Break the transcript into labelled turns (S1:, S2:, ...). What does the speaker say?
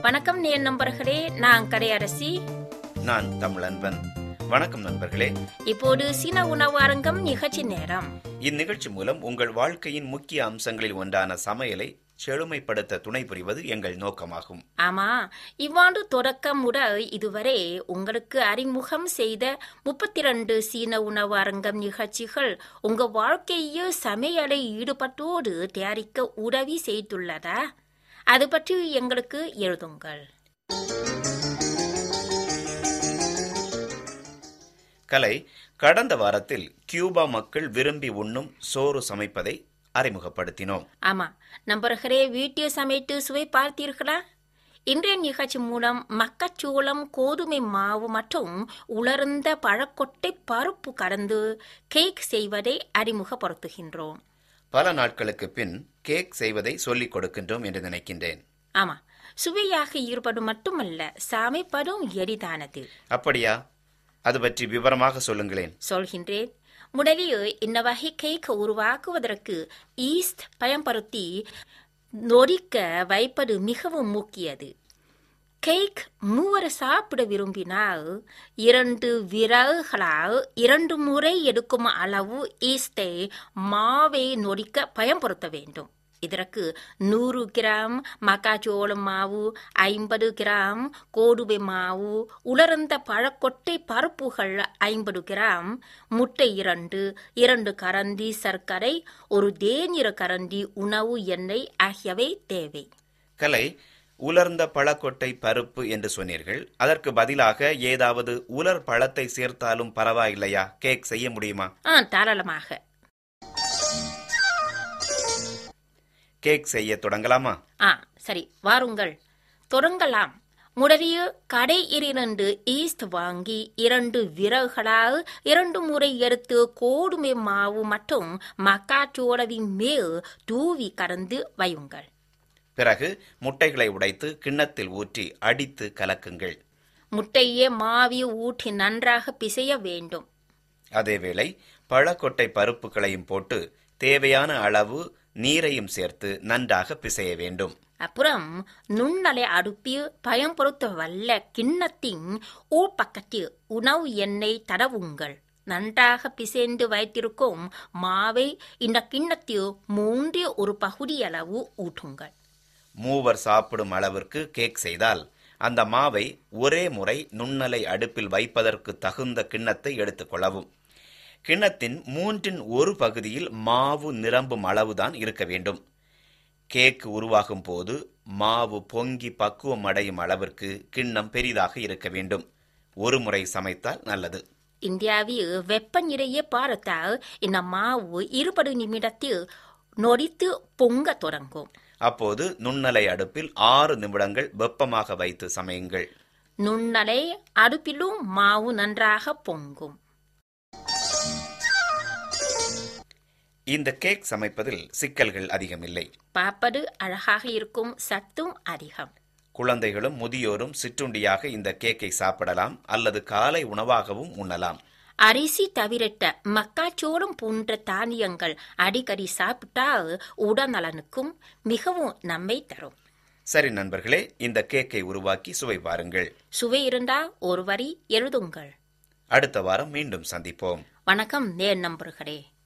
S1: வணக்கம் நேர் நண்பர்களே நான் கரையரசி
S2: நான் தமிழன்பன் வணக்கம் நண்பர்களே
S1: இப்போது சீன உணவு அரங்கம் நிகழ்ச்சி நேரம்
S2: இந்நிகழ்ச்சி மூலம் உங்கள் வாழ்க்கையின் முக்கிய அம்சங்களில் ஒன்றான சமையலை செழுமைப்படுத்த துணை புரிவது எங்கள் நோக்கமாகும்
S1: ஆமா இவ்வாண்டு தொடக்கம் முதல் இதுவரை உங்களுக்கு அறிமுகம் செய்த முப்பத்தி ரெண்டு சீன உணவு அரங்கம் நிகழ்ச்சிகள் உங்க வாழ்க்கையில் சமையலை ஈடுபட்டோடு தயாரிக்க உதவி செய்துள்ளதா அது பற்றி எங்களுக்கு எழுதுங்கள்
S2: கலை கடந்த வாரத்தில் கியூபா மக்கள் விரும்பி உண்ணும் சோறு சமைப்பதை அறிமுகப்படுத்தினோம்
S1: ஆமா நண்பர்களே வீட்டில் சமைத்து சுவை பார்த்தீர்களா இன்றைய நிகழ்ச்சி மூலம் மக்காச்சோளம் கோதுமை மாவு மற்றும் உலர்ந்த பழக்கொட்டை பருப்பு கலந்து கேக் செய்வதை அறிமுகப்படுத்துகின்றோம்
S2: பல நாட்களுக்கு பின் கேக் செய்வதை சொல்லிக் கொடுக்கின்றோம் என்று நினைக்கின்றேன்
S1: ஆமா சுவையாக இருப்பது மட்டுமல்ல சமைப்பதும் எளிதானது
S2: அப்படியா அது பற்றி விவரமாக சொல்லுங்களேன்
S1: சொல்கின்றேன் முதலில் இந்த வகை கேக் உருவாக்குவதற்கு ஈஸ்ட் பயன்படுத்தி நொடிக்க வைப்பது மிகவும் முக்கியது கேக் மூவர் சாப்பிட விரும்பினால் இரண்டு விரல்களால் இரண்டு முறை எடுக்கும் அளவு ஈஸ்டை மாவை நொடிக்க பயன்படுத்த வேண்டும் இதற்கு நூறு கிராம் மக்காச்சோளம் மாவு ஐம்பது கிராம் கோதுமை மாவு உலர்ந்த பழக்கொட்டை பருப்புகள் ஐம்பது கிராம் முட்டை இரண்டு இரண்டு கரண்டி சர்க்கரை ஒரு தேநீர் கரண்டி உணவு எண்ணெய் ஆகியவை தேவை
S2: கலை உலர்ந்த பழக்கொட்டை பருப்பு என்று சொன்னீர்கள் அதற்கு பதிலாக ஏதாவது உலர் பழத்தை சேர்த்தாலும் பரவாயில்லையா கேக் செய்ய முடியுமா
S1: ஆ தாராளமாக
S2: கேக் செய்ய தொடங்கலாமா
S1: ஆ சரி வாருங்கள் தொடங்கலாம் முதலில் கடையிலிருந்து ஈஸ்ட் வாங்கி இரண்டு விரல்களால் இரண்டு முறை எடுத்து கோதுமை மாவு மற்றும் மக்காச்சோளவின் மேல் தூவி கறந்து வையுங்கள்
S2: பிறகு முட்டைகளை உடைத்து கிண்ணத்தில் ஊற்றி அடித்து கலக்குங்கள்
S1: முட்டையை மாவில் ஊற்றி நன்றாக பிசைய வேண்டும்
S2: அதேவேளை பழக்கொட்டை பருப்புகளையும் போட்டு தேவையான அளவு நீரையும் சேர்த்து நன்றாக பிசைய வேண்டும்
S1: அப்புறம் நுண்ணலை அடுப்பில் பயன்படுத்த வல்ல கிண்ணத்தின் உள்பக்கத்தில் உணவு எண்ணெய் தடவுங்கள் நன்றாக பிசைந்து வைத்திருக்கும் மாவை இந்த கிண்ணத்தில் மூன்றில் ஒரு பகுதியளவு ஊற்றுங்கள்
S2: மூவர் சாப்பிடும் அளவிற்கு கேக் செய்தால் அந்த மாவை ஒரே முறை நுண்ணலை அடுப்பில் வைப்பதற்கு தகுந்த கிண்ணத்தை எடுத்துக்கொள்ளவும் கிண்ணத்தின் மூன்றின் ஒரு பகுதியில் மாவு நிரம்பும் அளவுதான் இருக்க வேண்டும் கேக் உருவாகும் போது மாவு பொங்கி பக்குவம் அடையும் அளவிற்கு கிண்ணம் பெரிதாக இருக்க வேண்டும் ஒரு முறை சமைத்தால் நல்லது
S1: இந்தியாவில் வெப்பநிலையை பார்த்தால் இந்த மாவு இருபது நிமிடத்தில் நொடித்து பொங்க தொடங்கும்
S2: அப்போது நுண்ணலை அடுப்பில் ஆறு நிமிடங்கள் வெப்பமாக வைத்து சமையுங்கள்
S1: நுண்ணலை அடுப்பிலும் மாவு நன்றாக பொங்கும்
S2: இந்த கேக் சமைப்பதில் சிக்கல்கள் அதிகமில்லை
S1: பார்ப்பது அழகாக இருக்கும் சத்தும் அதிகம்
S2: குழந்தைகளும் முதியோரும் சிற்றுண்டியாக இந்த கேக்கை சாப்பிடலாம் அல்லது காலை உணவாகவும் உண்ணலாம்
S1: அரிசி தவிரட்ட மக்காச்சோளம் போன்ற தானியங்கள் அடிக்கடி சாப்பிட்டால் உடல்நலனுக்கும் மிகவும் நன்மை தரும்
S2: சரி நண்பர்களே இந்த கேக்கை உருவாக்கி சுவை பாருங்கள்
S1: சுவை இருந்தால் ஒரு வரி எழுதுங்கள்
S2: அடுத்த வாரம் மீண்டும் சந்திப்போம்
S1: வணக்கம் நேர் நம்பர்களே